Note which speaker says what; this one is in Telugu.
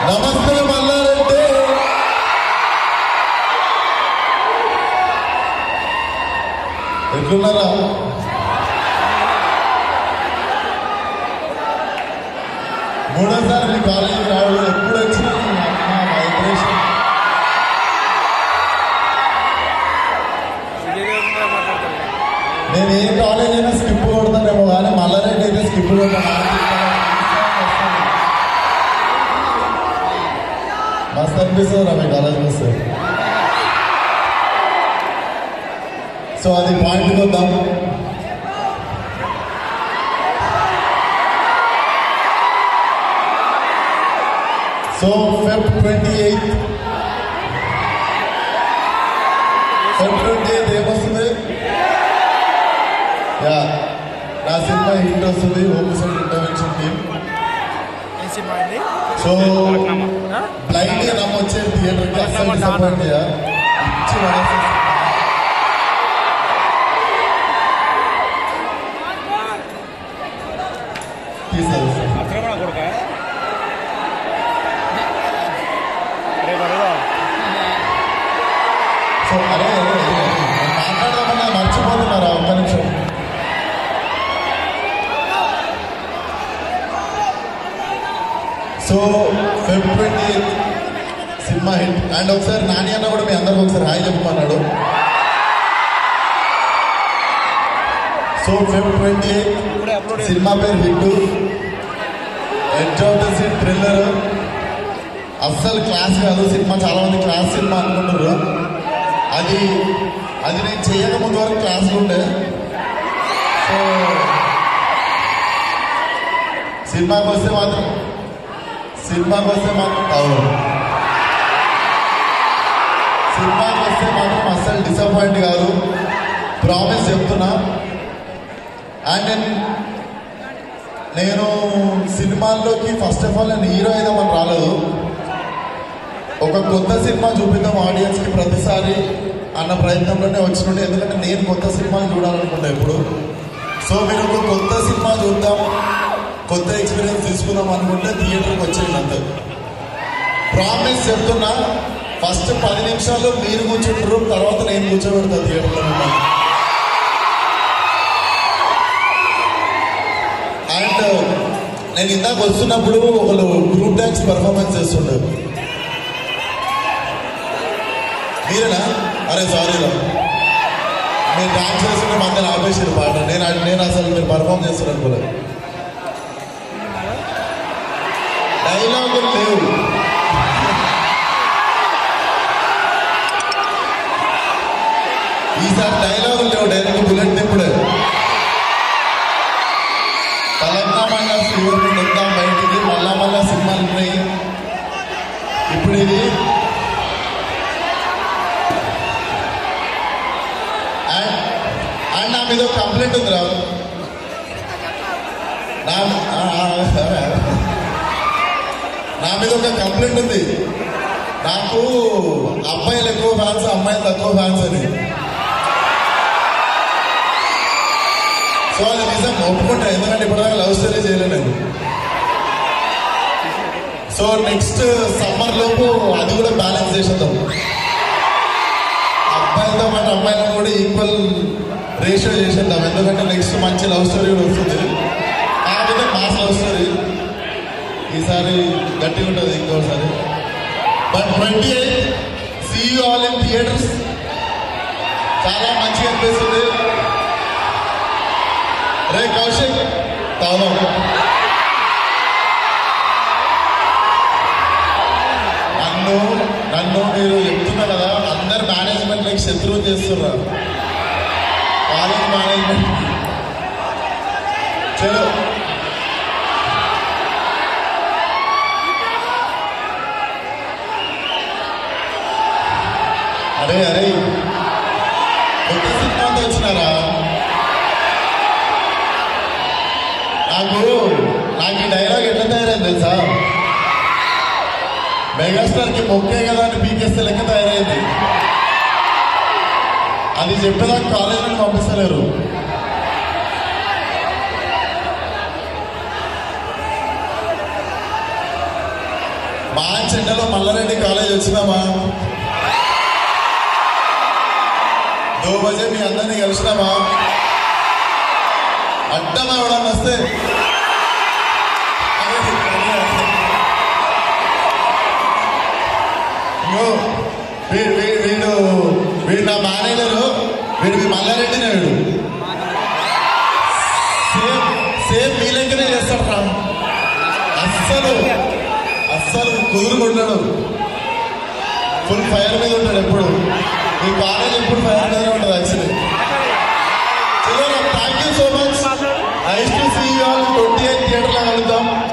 Speaker 1: నమస్తే మల్లారెడ్డి ఎట్లున్నారా మూడోసారి మీ కాలేజీకి రావడం ఎప్పుడు వచ్చినా మీ అమ్మ వైబ్రేషన్ నేను ఏ కాలేజ్ అయినా స్కిప్ కొడతానేమో కానీ మల్లారెడ్డి అయితే స్కిప్ కొడతాను మస్తు అనిపిస్తుంది రా మీ కాలేజ్ వస్తే సో అది పాయింట్కి వద్దాం so Feb twenty eighth Feb twenty eighth ఏమొస్తుంది యా నా సినిమా హిట్ వస్తుంది హోమిసైడ్ ఇంటర్వెన్షన్ టీమ్
Speaker 2: ఏం సినిమా అండి
Speaker 1: సో బ్లైండ్ గా నమ్మొచ్చే థియేటర్ కి అస్సలు డిసప్పాయింట్ అయ్యా ఇచ్చి పడేసేసి. తీసేది సార్.
Speaker 2: అక్కడ కూడా కొడుక రేపు అడుగుదా
Speaker 1: సో అరే అరే, అరే, నేను మాట్లాడదామన్నా మర్చిపోతున్నారా ఒక్క నిమిషం so Feb twenty cinema hit and ఒకసారి నాని అన్న కూడా మీ అందరికి ఒకసారి హాయ్ చెప్పమన్నాడు సో ఫెబ్ ట్వంటీ
Speaker 2: ఇప్పుడే అప్లోడ్
Speaker 1: సినిమా పేరు hit edge of the scene thriller అస్సలు క్లాస్ కాదు సినిమా చాలా మంది క్లాస్ సినిమా అనుకుంటారు అది అది నేను చేయక ముందు వరకు క్లాస్ ఉండే సో సినిమాకి వస్తే మాత్రం సినిమాకి వస్తే మాత్రం అవును సినిమాకి వస్తే మాత్రం అస్సలు డిసప్పాయింట్ కాదు ప్రామిస్ చెప్తున్నా అండ్ నేను నేను సినిమాల్లోకి ఫస్ట్ ఆఫ్ ఆల్ నేను హీరో అయిదామని రాలేదు ఒక కొత్త సినిమా చూపిద్దాం ఆడియన్స్కి ప్రతిసారి అన్న ప్రయత్నంలోనే వచ్చినట్టు ఎందుకంటే నేను కొత్త సినిమాలు చూడాలనుకుంటా ఇప్పుడు సో మీరు ఒక కొత్త సినిమా చూద్దాం కొత్త ఎక్స్పీరియన్స్ తీసుకుందాం అనుకుంటే థియేటర్కి వచ్చేయండి అంతే ప్రామిస్ చెప్తున్నా ఫస్ట్ పది నిమిషాల్లో మీరు కూర్చుంటారు తర్వాత నేను కూర్చోబెడతా థియేటర్లో మిమ్మల్ని అండ్ నేను ఇందాక వస్తున్నప్పుడు ఒకళ్ళు గ్రూప్ డాన్స్ పెర్ఫార్మెన్స్ చేస్తుండే మీరేనా అరే సారీ రా మీరు డాన్స్ చేస్తుంటే మధ్యలో ఆపేసారు పాట నేను నేను అసలు మీరు పర్ఫామ్ చేస్తారు అనుకోలేదు డైలాగులు లేవు ఈసారి డైలాగులు లేవు డైరెక్ట్ బుల్లెట్ తిప్పుడే తెలంగాణ ఫీవర్ నుండి వద్దాం బయటికి మళ్ళా మళ్ళా సినిమాలు ఉన్నాయి ఇప్పుడు ఇది అండ్ అండ్ నా మీద ఒక కంప్లైంట్ ఉంది రా నా ఆ, ఆ, నా మీద ఒక కంప్లైంట్ ఉంది నాకు అబ్బాయిలు ఎక్కువ ఫ్యాన్స్ అమ్మాయిలు తక్కువ ఫ్యాన్స్ అని సో అది నిజం ఒప్పుకుంటా ఎందుకంటే ఇప్పటిదాకా లవ్ స్టోరీ చేయలేదు నేను సో నెక్స్ట్ సమ్మర్ లోపు అది కూడా బ్యాలెన్స్ చేసేద్దాం అబ్బాయిలతో పాటు అమ్మాయిలను కూడా ఈక్వల్ రేషియో చేసేద్దాం ఎందుకంటే నెక్స్ట్ మంచి లవ్ స్టోరీ కూడా వస్తుంది కాకపోతే మాస్ లవ్ స్టోరీ ఈసారి గట్టిగా ఉంటుంది ఇంకోసారి but twenty eight see you all in theatres చాలా మంచిగా అనిపిస్తుంది రే కౌశిక్ తాగుదాం నన్ను నన్ను మీరు చెప్తున్నా కదా అందరు మేనేజ్మెంట్ లైక్ శత్రువు చేస్తున్నారు కాలేజ్ మేనేజ్మెంట్ చలో అరే అరే కొత్త సినిమాతో వచ్చినారా నాకు నాకు ఈ డైలాగ్ ఎట్లా తయారైంది తెలుసా మెగాస్టార్ కి మొక్కే కదా అని పీకేస్తే లెక్క తయారైంది అది చెప్పేదాకా కాలేజ్ నుండి పంపిస్తలేరు మా చెండలో మల్లారెడ్డి కాలేజ్ వచ్చినామా దో బజే మీ అందరినీ కలిసినామా అడ్డం ఎవడన్నా వస్తే ఇగో, వీ- వీ- వీడు వీడు నా మేనేజరు వీడు మీ మల్లారెడ్డినే వీడు సేమ్ సేమ్ మీ లెక్కనే చేస్తాడు రా అస్సలు అస్సలు కుదురుకుంటాడు ఫుల్ ఫైర్ మీద ఉంటాడు ఎప్పుడు మీ కాలేజ్ ఎప్పుడు ఫైర్ మీదనే ఉంటుంది యాక్చువల్లీ చలో thank you so much nice to see you all twenty eight థియేటర్లో కలుద్దాం